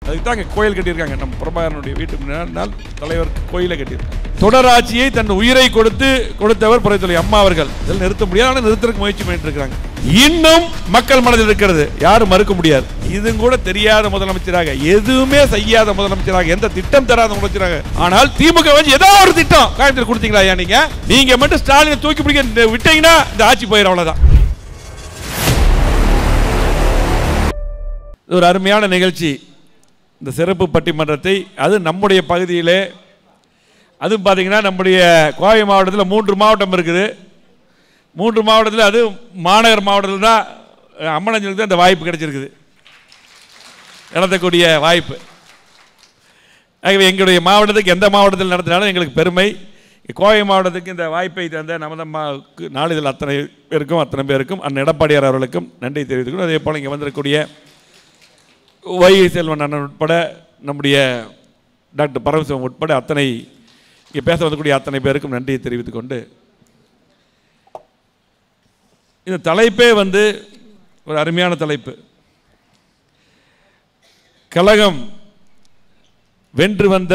அதுக்கு தான் அங்கே கோயில் கட்டியிருக்காங்க நம்ம பிரபாகரனுடைய வீட்டு முன்னால் தலைவர் கோயிலை கட்டியிருக்காங்க தொடராட்சியை தன் உயிரை கொடுத்து கொடுத்தவர் புரட்சித்தலைவர் அம்மா அவர்கள் இதில் நிறுத்த முடியாது ஆனால் நிறுத்தறதுக்கு முயற்சி பண்ணிட்டு இருக்காங்க இன்னும் மக்கள் மனதில் இருக்கிறது யாரும் மறுக்க முடியாது இதுவும் கூட தெரியாத முதலமைச்சராக எதுவுமே செய்யாத முதலமைச்சராக எந்த திட்டம் தராத முதலமைச்சராக ஆனால் திமுக வந்து ஏதோ ஒரு திட்டம் கோயம்புத்தூர் கொடுத்தீங்களா ஐயா நீங்க நீங்க மட்டும் ஸ்டாலினை தூக்கி பிடிக்க இந்த விட்டீங்கன்னா இந்த ஆட்சி போயிடும் அவ்வளவுதான் இது ஒரு அருமையான நிகழ்ச்சி இந்த சிறப்பு பட்டிமன்றத்தை அது நம்முடைய பகுதியிலே அதுவும் பார்த்தீங்கன்னா நம்முடைய கோவை மாவட்டத்தில் மூன்று மாவட்டம் இருக்குது மூன்று மாவட்டத்தில் அது மாநகர் மாவட்டத்தில் தான் அம்மனஞ்சலுக்கு தான் இந்த வாய்ப்பு கிடைச்சிருக்குது நடத்தக்கூடிய வாய்ப்பு ஆகவே எங்களுடைய மாவட்டத்துக்கு எந்த மாவட்டத்தில் நடத்தினாலும் எங்களுக்கு பெருமை கோவை மாவட்டத்துக்கு இந்த வாய்ப்பை தந்த நமதம்மாவுக்கு நாளிதழ் அத்தனை பேருக்கும் அத்தனை பேருக்கும் அண்ணன் எடப்பாடியார் அவர்களுக்கும் நன்றி தெரிவித்துக்கிறோம் அதே போல் இங்கே வந்திருக்கக்கூடிய ஒய் செல்வன் அண்ணன் உட்பட நம்முடைய டாக்டர் பரமசிவம் உட்பட அத்தனை இங்கே பேச வந்தக்கூடிய அத்தனை பேருக்கும் நன்றியை தெரிவித்துக் கொண்டு இந்த தலைப்பே வந்து ஒரு அருமையான தலைப்பு கழகம் வென்று வந்த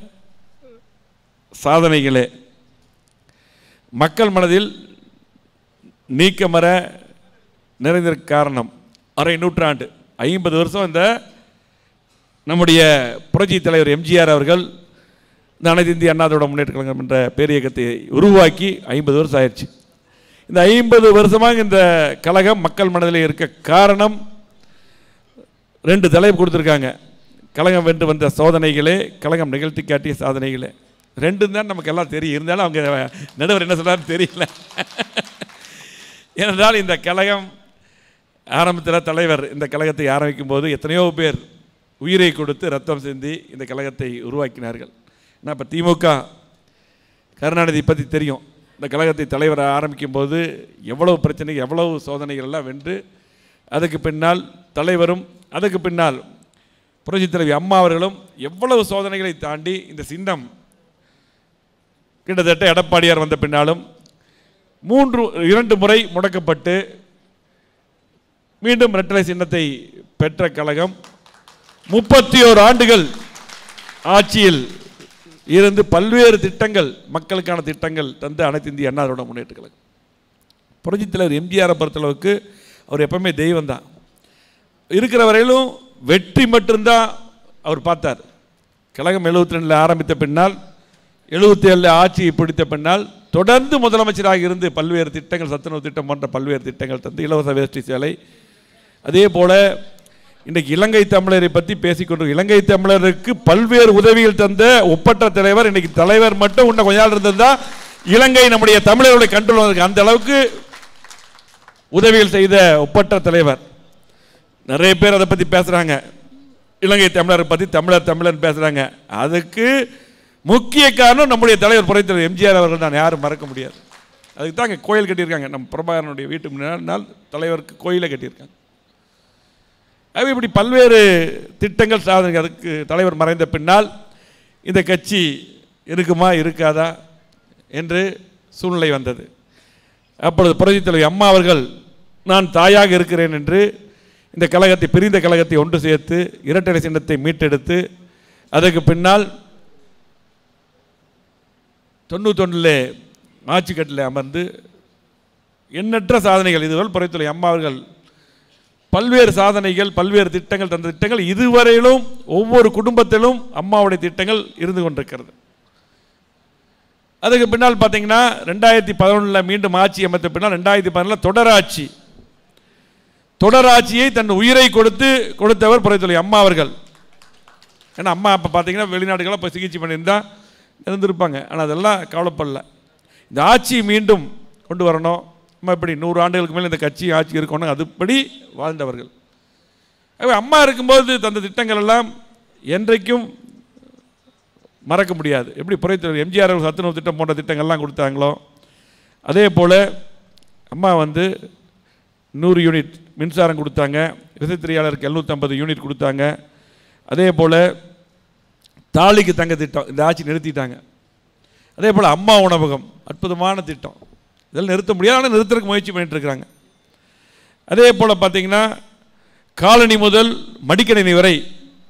சாதனைகளே மக்கள் மனதில் நீக்கமர நிறைந்திருக்க காரணம் அரை நூற்றாண்டு ஐம்பது வருஷம் இந்த நம்முடைய புரட்சி தலைவர் எம்ஜிஆர் அவர்கள் இந்த அனைத்து இந்திய அண்ணா திராவிட முன்னேற்ற கழகம் என்ற பேரியக்கத்தை உருவாக்கி ஐம்பது வருஷம் ஆயிடுச்சு இந்த ஐம்பது வருஷமாக இந்த கழகம் மக்கள் மனதில் இருக்க காரணம் ரெண்டு தலைப்பு கொடுத்துருக்காங்க கழகம் வென்று வந்த சோதனைகளே கழகம் நிகழ்த்தி காட்டிய சாதனைகளே ரெண்டு தான் நமக்கு எல்லாம் தெரியும் இருந்தாலும் அவங்க நடுவர் என்ன சொல்றாருன்னு தெரியல ஏனென்றால் இந்த கழகம் ஆரம்பத்தில் தலைவர் இந்த கழகத்தை ஆரம்பிக்கும் போது எத்தனையோ பேர் உயிரை கொடுத்து ரத்தம் சிந்தி இந்த கழகத்தை உருவாக்கினார்கள் ஏன்னா இப்போ திமுக கருணாநிதி பற்றி தெரியும் இந்த கழகத்தை தலைவர் ஆரம்பிக்கும் போது எவ்வளவு பிரச்சனை எவ்வளவு சோதனைகள் எல்லாம் வென்று அதுக்கு பின்னால் தலைவரும் அதுக்கு பின்னால் புரட்சி தலைவி அம்மா அவர்களும் எவ்வளவு சோதனைகளை தாண்டி இந்த சின்னம் கிட்டத்தட்ட எடப்பாடியார் வந்த பின்னாலும் மூன்று இரண்டு முறை முடக்கப்பட்டு மீண்டும் இரட்டலை சின்னத்தை பெற்ற கழகம் முப்பத்தி ஓரு ஆண்டுகள் ஆட்சியில் இருந்து பல்வேறு திட்டங்கள் மக்களுக்கான திட்டங்கள் தந்து அனைத்து இந்திய அண்ணா திராவிட முன்னேற்ற கழகம் புரட்சித் தலைவர் எம்ஜிஆரை பொறுத்தளவுக்கு அவர் எப்பவுமே தெய்வம் தான் இருக்கிற வரையிலும் வெற்றி மட்டும்தான் அவர் பார்த்தார் கழகம் எழுபத்தி ரெண்டில் ஆரம்பித்த பின்னால் எழுபத்தி ஏழில் ஆட்சியை பிடித்த பின்னால் தொடர்ந்து முதலமைச்சராக இருந்து பல்வேறு திட்டங்கள் சத்துணவு திட்டம் போன்ற பல்வேறு திட்டங்கள் தந்து இலவச வேஷ்டி சேலை அதே போல இன்றைக்கு இலங்கை தமிழரை பற்றி பேசிக்கொண்டு இலங்கை தமிழருக்கு பல்வேறு உதவிகள் தந்த ஒப்பற்ற தலைவர் இன்னைக்கு தலைவர் மட்டும் இன்னும் கொஞ்ச நாள் இருந்திருந்தா இலங்கை நம்முடைய தமிழர்களுடைய கண்ட்ரோல் வந்திருக்கு அந்த அளவுக்கு உதவிகள் செய்த ஒப்பற்ற தலைவர் நிறைய பேர் அதை பற்றி பேசுகிறாங்க இலங்கை தமிழரை பற்றி தமிழர் தமிழன் பேசுகிறாங்க அதுக்கு முக்கிய காரணம் நம்முடைய தலைவர் புரட்சித்தலைவர் எம்ஜிஆர் அவர்கள் தான் யாரும் மறக்க முடியாது அதுக்கு தான் அங்கே கோயில் கட்டியிருக்காங்க நம்ம பிரபாகரனுடைய வீட்டு முன்னால் தலைவருக்கு கோயிலை கட்டியிருக்காங்க ஆகவே இப்படி பல்வேறு திட்டங்கள் சாதனை அதுக்கு தலைவர் மறைந்த பின்னால் இந்த கட்சி இருக்குமா இருக்காதா என்று சூழ்நிலை வந்தது அப்பொழுது புரட்சித் தலைவர் அம்மா அவர்கள் நான் தாயாக இருக்கிறேன் என்று இந்த கழகத்தை பிரிந்த கழகத்தை ஒன்று சேர்த்து இரட்டை சின்னத்தை மீட்டெடுத்து அதற்கு பின்னால் தொண்ணூத்தொன்னில் ஆட்சி கட்டில் அமர்ந்து எண்ணற்ற சாதனைகள் இதுவரை புரட்சித்துறை அம்மா அவர்கள் பல்வேறு சாதனைகள் பல்வேறு திட்டங்கள் தந்த திட்டங்கள் இதுவரையிலும் ஒவ்வொரு குடும்பத்திலும் அம்மாவுடைய திட்டங்கள் இருந்து கொண்டிருக்கிறது அதுக்கு பின்னால் பார்த்தீங்கன்னா ரெண்டாயிரத்தி பதினொன்றில் மீண்டும் ஆட்சி அமைத்த பின்னால் ரெண்டாயிரத்தி பதினொன்றில் தொடராட்சி தொடராட்சியை தன் உயிரை கொடுத்து கொடுத்தவர் புரட்சித்துறை அம்மா அவர்கள் ஏன்னா அம்மா அப்போ பார்த்தீங்கன்னா வெளிநாடுகளாக போய் சிகிச்சை பண்ணியிருந்தா இருந்திருப்பாங்க ஆனால் அதெல்லாம் கவலைப்படல இந்த ஆட்சி மீண்டும் கொண்டு வரணும் நம்ம இப்படி நூறு ஆண்டுகளுக்கு மேலே இந்த கட்சி ஆட்சி இருக்கணும் அதுபடி வாழ்ந்தவர்கள் ஆகவே அம்மா இருக்கும்போது தந்த திட்டங்கள் எல்லாம் என்றைக்கும் மறக்க முடியாது எப்படி புரைத்தலைவர் எம்ஜிஆர் அவர்கள் சத்துணவு திட்டம் போன்ற திட்டங்கள்லாம் கொடுத்தாங்களோ அதே போல் அம்மா வந்து நூறு யூனிட் மின்சாரம் கொடுத்தாங்க விசைத்திரையாளருக்கு எழுநூற்றம்பது யூனிட் கொடுத்தாங்க அதே போல் தாலிக்கு தங்க திட்டம் இந்த ஆட்சி நிறுத்திட்டாங்க அதே போல் அம்மா உணவகம் அற்புதமான திட்டம் இதெல்லாம் நிறுத்த முடியாது ஆனால் நிறுத்துறதுக்கு முயற்சி பண்ணிட்டு இருக்கிறாங்க அதே போல் பார்த்தீங்கன்னா காலனி முதல் மடிக்கணினி வரை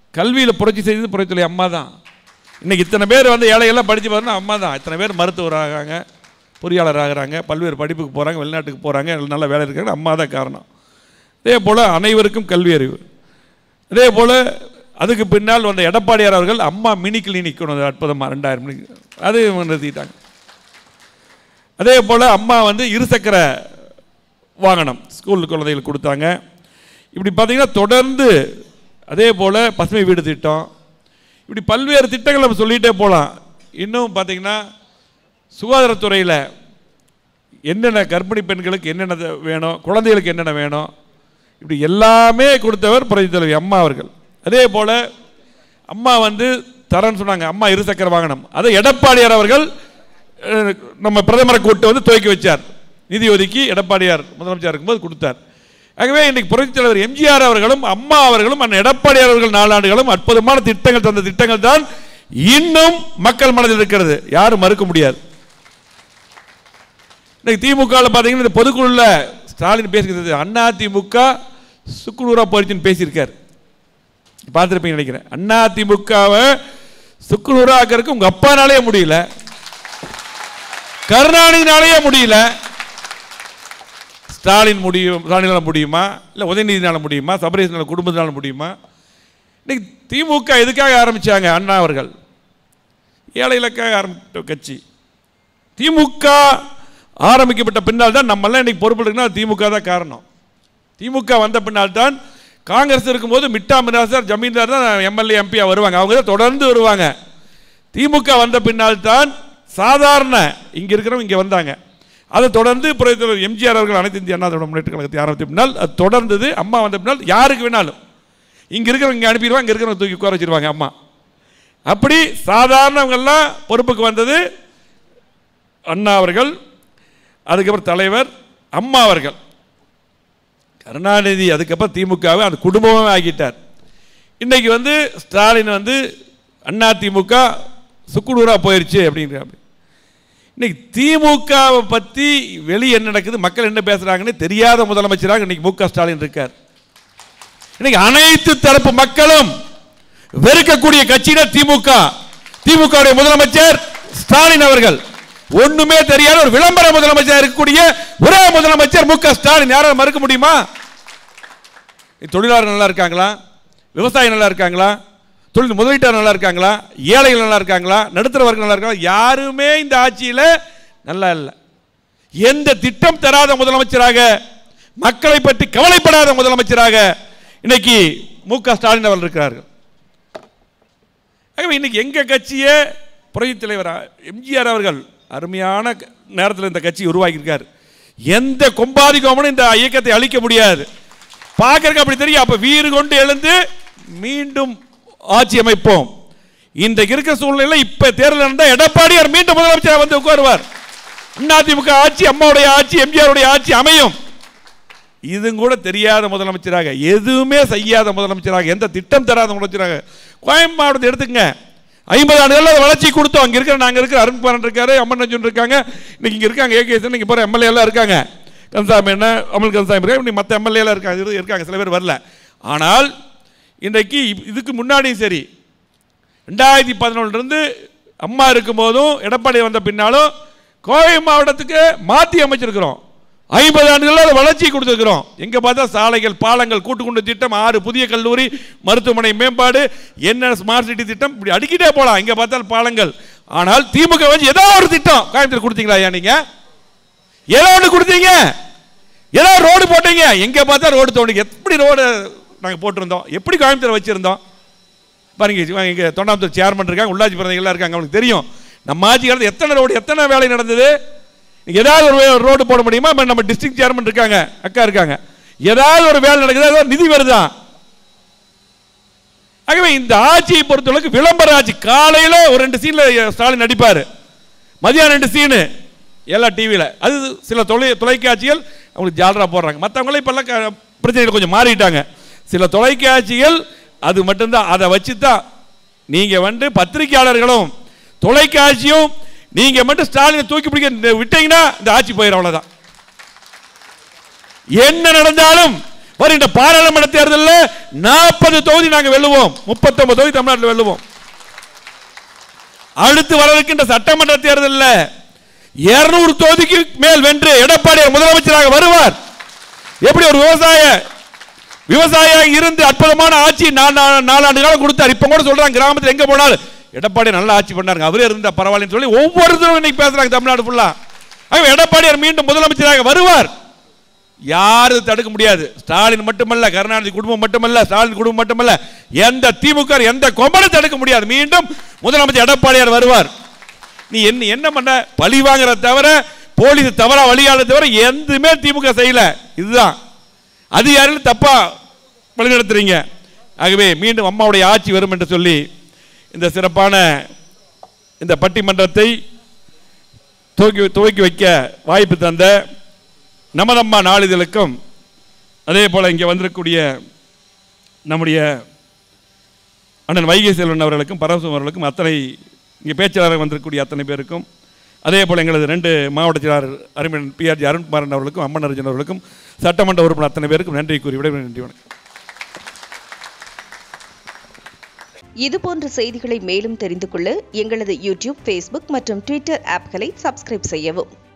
கல்வியில் புரட்சி செய்தது புரட்சித்துறை அம்மா தான் இன்னைக்கு இத்தனை பேர் வந்து ஏழையெல்லாம் படித்து பாருன்னா அம்மா தான் இத்தனை பேர் மருத்துவர் ஆகாங்க பொறியாளர் ஆகுறாங்க பல்வேறு படிப்புக்கு போகிறாங்க வெளிநாட்டுக்கு போகிறாங்க நல்ல வேலை இருக்காங்க அம்மா தான் காரணம் அதே போல் அனைவருக்கும் கல்வி அறிவு அதே போல் அதுக்கு பின்னால் வந்த எடப்பாடியார் அவர்கள் அம்மா மினி கிளினிக் கொண்டு வந்தார் அற்புதமாக ரெண்டாயிரம் மணிக்கு அது நிறுத்திட்டாங்க அதே போல் அம்மா வந்து இருசக்கர வாகனம் ஸ்கூல் குழந்தைகளுக்கு கொடுத்தாங்க இப்படி பார்த்தீங்கன்னா தொடர்ந்து அதே போல் பசுமை வீடு திட்டம் இப்படி பல்வேறு திட்டங்கள் நம்ம சொல்லிகிட்டே போகலாம் இன்னும் பார்த்தீங்கன்னா சுகாதாரத்துறையில் என்னென்ன கர்ப்பிணி பெண்களுக்கு என்னென்ன வேணும் குழந்தைகளுக்கு என்னென்ன வேணும் இப்படி எல்லாமே கொடுத்தவர் புரட்சித் தலைவி அம்மா அவர்கள் அதே போல் அம்மா வந்து தரேன்னு சொன்னாங்க அம்மா இருசக்கர வாகனம் அதை எடப்பாடியார் அவர்கள் அஹ், நம்ம பிரதமரை கூட்டு வந்து துவக்கி வச்சார் நிதி ஒதுக்கி எடப்பாடியார் முதலமைச்சர் இருக்கும்போது கொடுத்தார் ஆகவே இன்றைக்கு புரட்சித் தலைவர் எம்ஜிஆர் அவர்களும் அம்மா அவர்களும் அண்ணன் எடப்பாடியார் அவர்கள் நாலாண்டுகளும் அற்புதமான திட்டங்கள் தந்த திட்டங்கள் தான் இன்னும் மக்கள் மனதில் இருக்கிறது யாரும் மறுக்க முடியாது இன்னைக்கு திமுகவில் பார்த்தீங்கன்னா இந்த பொதுக்குழுல ஸ்டாலின் பேசுகிறது அண்ணா திமுக சுக்குநூறா போயிடுச்சுன்னு பேசியிருக்கார் பார்த்துருப்பீங்க நினைக்கிறேன் அண்ணா திமுகவை சுக்குநூறா ஆக்கிறதுக்கு உங்க அப்பானாலே முடியல கருணாநிதினாலேயே முடியல ஸ்டாலின் முடியும் ஸ்டாலினால முடியுமா இல்லை உதயநிதினால முடியுமா சபரீசனால குடும்பத்தினால முடியுமா இன்னைக்கு திமுக எதுக்காக ஆரம்பிச்சாங்க அண்ணா அவர்கள் ஏழைகளுக்காக ஆரம்பித்த கட்சி திமுக ஆரம்பிக்கப்பட்ட பின்னால் தான் நம்மெல்லாம் இன்னைக்கு பொறுப்பு இருக்குன்னா திமுக தான் காரணம் திமுக வந்த பின்னால் தான் காங்கிரஸ் இருக்கும்போது மிட்டா மிராசர் ஜமீன்தார் தான் எம்எல்ஏ எம்பியா வருவாங்க அவங்க தான் தொடர்ந்து வருவாங்க திமுக வந்த பின்னால் தான் சாதாரண இங்க இருக்கிறவங்க இங்க வந்தாங்க அதை தொடர்ந்து புரட்சித்தலைவர் எம்ஜிஆர் அவர்கள் அனைத்து இந்திய அண்ணா திராவிட முன்னேற்ற கழகத்தை ஆரம்பித்த பின்னால் அது தொடர்ந்தது அம்மா வந்த பின்னால் யாருக்கு வேணாலும் இங்க இருக்கிறவங்க இங்க அனுப்பிடுவாங்க இங்க இருக்கிறவங்க தூக்கி உட்கார வச்சிருவாங்க அம்மா அப்படி சாதாரணவங்கெல்லாம் பொறுப்புக்கு வந்தது அண்ணா அவர்கள் அதுக்கப்புறம் தலைவர் அம்மா அவர்கள் கருணாநிதி அதுக்கப்புறம் திமுகவை அந்த குடும்பமே ஆக்கிட்டார் இன்னைக்கு வந்து ஸ்டாலின் வந்து அண்ணா திமுக சுக்குநூறா போயிருச்சு அப்படிங்கிறாங்க இன்னைக்கு திமுகவை பற்றி வெளியே என்ன நடக்குது மக்கள் என்ன பேசுறாங்கன்னு தெரியாத முதலமைச்சராக இன்னைக்கு மு க ஸ்டாலின் இருக்கார் இன்னைக்கு அனைத்து தரப்பு மக்களும் வெறுக்கக்கூடிய கட்சியில திமுக திமுக உடைய முதலமைச்சர் ஸ்டாலின் அவர்கள் ஒண்ணுமே தெரியாத ஒரு விளம்பர முதலமைச்சர் இருக்கக்கூடிய ஒரே முதலமைச்சர் மு க ஸ்டாலின் யாராவது மறுக்க முடியுமா தொழிலாளர் நல்லா இருக்காங்களா விவசாயி நல்லா இருக்காங்களா தொழில் முதலீட்டாளர் நல்லா இருக்காங்களா ஏழைகள் நல்லா இருக்காங்களா நடுத்தர வர்க்கம் நல்லா இருக்காங்களா யாருமே இந்த ஆட்சியில் நல்லா இல்லை எந்த திட்டம் தராத முதலமைச்சராக மக்களை பற்றி கவலைப்படாத முதலமைச்சராக இன்னைக்கு மு க ஸ்டாலின் அவர்கள் இருக்கிறார்கள் ஆகவே இன்னைக்கு எங்க கட்சியே புரட்சித் தலைவர் எம்ஜிஆர் அவர்கள் அருமையான க- நேரத்தில் இந்த கட்சி உருவாக்கியிருக்கார் எந்த கொம்பாதி கோமனும் இந்த இயக்கத்தை அழிக்க முடியாது பார்க்கறதுக்கு அப்படி தெரியும் அப்ப வீறு கொண்டு எழுந்து மீண்டும் ஆட்சி அமைப்போம் இன்றைக்கு இருக்கிற சூழ்நிலையில இப்ப தேர்தல் நடந்தா எடப்பாடியார் மீண்டும் முதலமைச்சராக வந்து உட்காருவார் அதிமுக ஆட்சி அம்மாவுடைய ஆட்சி எம்ஜிஆருடைய ஆட்சி அமையும் இதுவும் கூட தெரியாத முதலமைச்சராக எதுவுமே செய்யாத முதலமைச்சராக எந்த திட்டம் தராத முதலமைச்சராக கோயம் மாவட்டத்தை எடுத்துக்கங்க ஐம்பது ஆண்டுகள் அதை வளர்ச்சி கொடுத்தோம் அங்கே இருக்கிற நாங்கள் இருக்கிற அருண்குமாரன் இருக்காரு அம்மன் நஞ்சன் இருக்காங்க இன்னைக்கு இங்கே இருக்காங்க ஏகேசன் இங்கே போகிற எம்எல்ஏ எல்லாம் இருக்காங்க கன்சாமி என்ன அமல் கன்சாமி இருக்காங்க இன்னைக்கு மற்ற எம்எல்ஏ எல்லாம் இருக்காங்க இரு- இருக்காங்க சில பேர் வரல ஆனால் இன்றைக்கு இப்- இதுக்கு முன்னாடியும் சரி ரெண்டாயிரத்தி பதினொன்றுலேருந்து அம்மா இருக்கும்போதும் எடப்பாடி வந்த பின்னாலும் கோவை மாவட்டத்துக்கு மாற்றி அமைச்சிருக்கிறோம் ஐம்பது ஆண்டுகளில் அதை வளர்ச்சி கொடுத்துருக்கிறோம் எங்கே பார்த்தா சாலைகள் பாலங்கள் கூட்டுக்குண்டு திட்டம் ஆறு புதிய கல்லூரி மருத்துவமனை மேம்பாடு என்ன ஸ்மார்ட் சிட்டி திட்டம் இப்படி அடிக்கிட்டே போகலாம் எங்கே பார்த்தால் பாலங்கள் ஆனால் திமுக வச்சு ஏதோ ஒரு திட்டம் கோயம்புத்தூர் கொடுத்தீங்களா ஐயா நீங்க ஏதோ ஒன்று கொடுத்தீங்க ஏதோ ரோடு போட்டீங்க எங்கே பார்த்தா ரோடு தோணுங்க எப்படி ரோடு நாங்கள் போட்டிருந்தோம் எப்படி கோயம்புத்தூர் வச்சுருந்தோம் பாருங்க இவங்க இங்கே தொண்டாமுத்தூர் சேர்மன் இருக்காங்க உள்ளாட்சி பிரதிகள்லாம் இருக்காங்க அவங்களுக்கு தெரியும் நம்ம ஆட்சி காலத்தில் எத்தனை ரோடு எத்தனை வேலை நடந்தது நீங்க ஏதாவது ஒரு வே- ரோடு போட முடியுமா இப்ப நம்ம டிஸ்ட்ரிக்ட் சேர்மன் இருக்காங்க அக்கா இருக்காங்க ஏதாவது ஒரு வேலை நடக்குது ஏதாவது ஒரு நிதி வருதா ஆகவே இந்த ஆட்சியை பொறுத்தளவுக்கு விளம்பர ஆட்சி காலையில ஒரு ரெண்டு சீன்ல ஸ்டாலின் நடிப்பாரு மதியானம் ரெண்டு சீனு எல்லா டிவியில் அது சில தொலை தொலைக்காட்சிகள் அவங்களுக்கு ஜாலரா போடுறாங்க மற்றவங்களே இப்போல்லாம் க- பிரச்சனைகள் கொஞ்சம் மாறிட்டாங்க சில தொலைக்காட்சிகள் அது மட்டும்தான் அதை வச்சு தான் நீங்கள் வந்து பத்திரிகையாளர்களும் தொலைக்காட்சியும் நீங்கள் மட்டும் ஸ்டாலினை தூக்கி பிடிக்க இந்த- விட்டீங்கன்னா இந்த ஆட்சி போயிடும் அவ்வளோதான் என்ன நடந்தாலும் வருகின்ற பாராளுமன்ற தேர்தலில் நாற்பது தொகுதி நாங்கள் வெல்லுவோம் முப்பத்தொன்பது தொகுதி தமிழ்நாட்டில் வெல்லுவோம் அடுத்து வர இருக்கின்ற சட்டமன்ற தேர்தலில் இருநூறு தொகுதிக்கு மேல் வென்று எடப்பாடியார் முதலமைச்சராக வருவார் எப்படி ஒரு விவசாய விவசாயியாக இருந்து அற்புதமான ஆட்சி நா- நா- நாலாண்டு காலம் கொடுத்தார் இப்ப கூட சொல்றாங்க கிராமத்தில் எங்க போனாலும் எடப்பாடி நல்ல ஆட்சி பண்ணாருங்க அவரே இருந்தா பரவாயில்லன்னு சொல்லி ஒவ்வொருத்தரும் இன்னைக்கு பேசுறாங்க தமிழ்நாடு ஃபுல்லா ஆகவே எடப்பாடியார் மீண்டும் முதலமைச்சராக வருவார் யாரும் தடுக்க முடியாது ஸ்டாலின் மட்டுமல்ல கருணாநிதி குடும்பம் மட்டுமல்ல ஸ்டாலின் குடும்பம் மட்டுமல்ல எந்த திமுக எந்த கொம்பனும் தடுக்க முடியாது மீண்டும் முதலமைச்சர் எடப்பாடியார் வருவார் நீ என்ன என்ன பண்ண பழி வாங்குறத தவிர போலீஸ் தவறா வழியாட தவிர எதுவுமே திமுக செய்யல இதுதான் அதிகாரிகள் தப்பா வழிநடத்துறீங்க ஆகவே மீண்டும் அம்மாவுடைய ஆட்சி வரும் என்று சொல்லி இந்த சிறப்பான இந்த பட்டிமன்றத்தை துவக்கி துவக்கி வைக்க வாய்ப்பு தந்த நமதம்மா நாளிதழுக்கும் அதே போல் இங்கே வந்திருக்கக்கூடிய நம்முடைய அண்ணன் வைகை செல்வன் அவர்களுக்கும் பரமசிவம் அவர்களுக்கும் அத்தனை இங்கே பேச்சாளராக வந்திருக்கக்கூடிய அத்தனை பேருக்கும் அதே போல் எங்களது ரெண்டு மாவட்ட செயலாளர் அருமையன் பிஆர்ஜி அருண்குமாரன் அவர்களுக்கும் அம்மன் அர்ஜுன் அவர்களுக்கும் சட்டமன்ற உறுப்பினர் அத்தனை பேருக்கும் நன்றி கூறி விட நன்றி வணக்கம் இதுபோன்ற செய்திகளை மேலும் தெரிந்து கொள்ள எங்களது யூடியூப் ஃபேஸ்புக் மற்றும் ட்விட்டர் ஆப்களை சப்ஸ்கிரைப் செய்யவும்